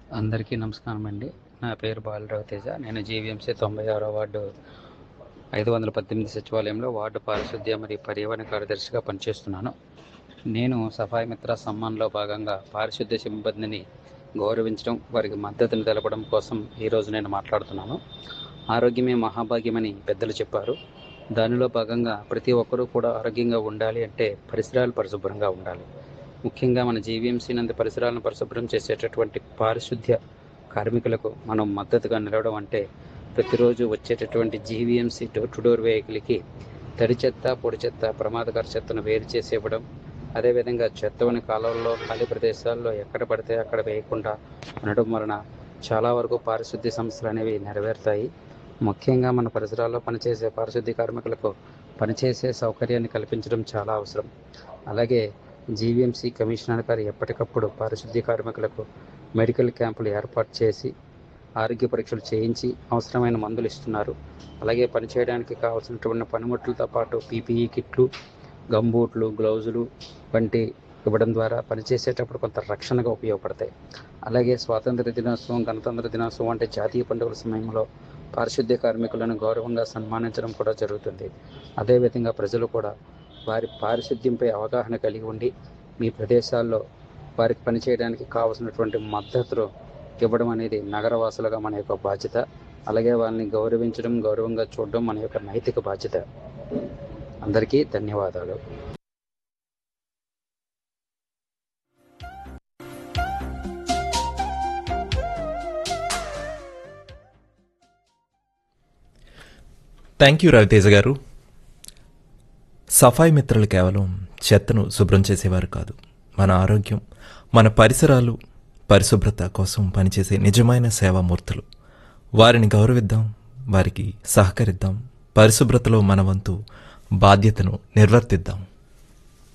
అందరికీ నమస్కారం అండి నా పేరు బాలరావు తేజ నేను జీవీఎంసీ తొంభై ఆరో వార్డు ఐదు వందల పద్దెనిమిది సచివాలయంలో వార్డు పారిశుద్ధ్య మరియు పర్యావరణ కార్యదర్శిగా పనిచేస్తున్నాను నేను సఫాయి మిత్ర సమ్మాన్లో భాగంగా పారిశుద్ధ్య సిబ్బందిని గౌరవించడం వారికి మద్దతును తెలపడం కోసం ఈరోజు నేను మాట్లాడుతున్నాను ఆరోగ్యమే మహాభాగ్యమని పెద్దలు చెప్పారు దానిలో భాగంగా ప్రతి ఒక్కరూ కూడా ఆరోగ్యంగా ఉండాలి అంటే పరిసరాలు పరిశుభ్రంగా ఉండాలి ముఖ్యంగా మన జీవీఎంసీ నందు పరిసరాలను పరిశుభ్రం చేసేటటువంటి పారిశుద్ధ్య కార్మికులకు మనం మద్దతుగా నిలవడం అంటే ప్రతిరోజు వచ్చేటటువంటి జీవీఎంసీ డోర్ టు డోర్ వెహికల్కి తడి చెత్త పొడి చెత్త ప్రమాదకర చెత్తను వేరు చేసి ఇవ్వడం అదేవిధంగా చెత్తని కాలువల్లో ఖాళీ ప్రదేశాల్లో ఎక్కడ పడితే అక్కడ వేయకుండా ఉండడం వలన చాలా వరకు పారిశుద్ధ్య సమస్యలు అనేవి నెరవేరుతాయి ముఖ్యంగా మన పరిసరాల్లో పనిచేసే పారిశుద్ధ్య కార్మికులకు పనిచేసే సౌకర్యాన్ని కల్పించడం చాలా అవసరం అలాగే జీవీఎంసీ కమిషనర్ గారు ఎప్పటికప్పుడు పారిశుద్ధ్య కార్మికులకు మెడికల్ క్యాంపులు ఏర్పాటు చేసి ఆరోగ్య పరీక్షలు చేయించి అవసరమైన మందులు ఇస్తున్నారు అలాగే పనిచేయడానికి కావాల్సినటువంటి పనిముట్లతో పాటు పీపీఈ కిట్లు గంబూట్లు గ్లౌజులు వంటి ఇవ్వడం ద్వారా పనిచేసేటప్పుడు కొంత రక్షణగా ఉపయోగపడతాయి అలాగే స్వాతంత్ర దినోత్సవం గణతంత్ర దినోత్సవం వంటి జాతీయ పండుగల సమయంలో పారిశుద్ధ్య కార్మికులను గౌరవంగా సన్మానించడం కూడా జరుగుతుంది అదేవిధంగా ప్రజలు కూడా వారి పారిశుద్ధ్యంపై అవగాహన కలిగి ఉండి మీ ప్రదేశాల్లో వారికి పనిచేయడానికి కావలసినటువంటి మద్దతులు ఇవ్వడం అనేది నగరవాసులుగా మన యొక్క బాధ్యత అలాగే వాళ్ళని గౌరవించడం గౌరవంగా చూడడం మన యొక్క నైతిక బాధ్యత అందరికీ ధన్యవాదాలు థ్యాంక్ యూ రవితేజ గారు సఫాయి మిత్రులు కేవలం చెత్తను శుభ్రం చేసేవారు కాదు మన ఆరోగ్యం మన పరిసరాలు పరిశుభ్రత కోసం పనిచేసే నిజమైన సేవామూర్తులు వారిని గౌరవిద్దాం వారికి సహకరిద్దాం పరిశుభ్రతలో మన వంతు బాధ్యతను నిర్వర్తిద్దాం